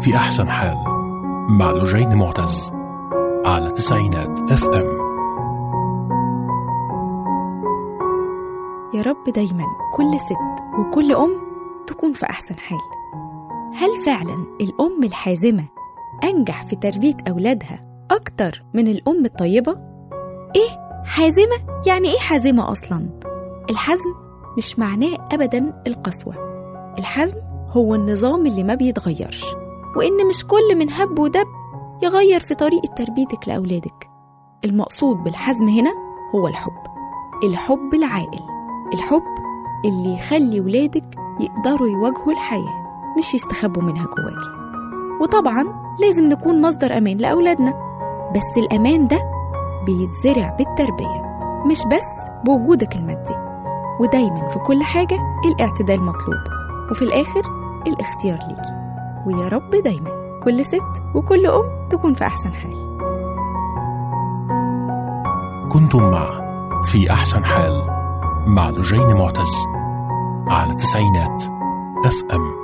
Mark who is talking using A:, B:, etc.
A: في أحسن حال مع لجين معتز على تسعينات اف ام
B: يا رب دايما كل ست وكل أم تكون في أحسن حال هل فعلا الأم الحازمة أنجح في تربية أولادها أكتر من الأم الطيبة؟ إيه حازمة؟ يعني إيه حازمة أصلا؟ الحزم مش معناه أبدا القسوة الحزم هو النظام اللي ما بيتغيرش وإن مش كل من هب ودب يغير في طريقة تربيتك لأولادك المقصود بالحزم هنا هو الحب الحب العاقل الحب اللي يخلي ولادك يقدروا يواجهوا الحياة مش يستخبوا منها جواكي وطبعا لازم نكون مصدر أمان لأولادنا بس الأمان ده بيتزرع بالتربية مش بس بوجودك المادي ودايما في كل حاجة الاعتدال مطلوب وفي الآخر الاختيار ليكي ويا رب دايما كل ست وكل أم تكون في أحسن حال
A: كنتم مع في أحسن حال مع لجين معتز على تسعينات اف ام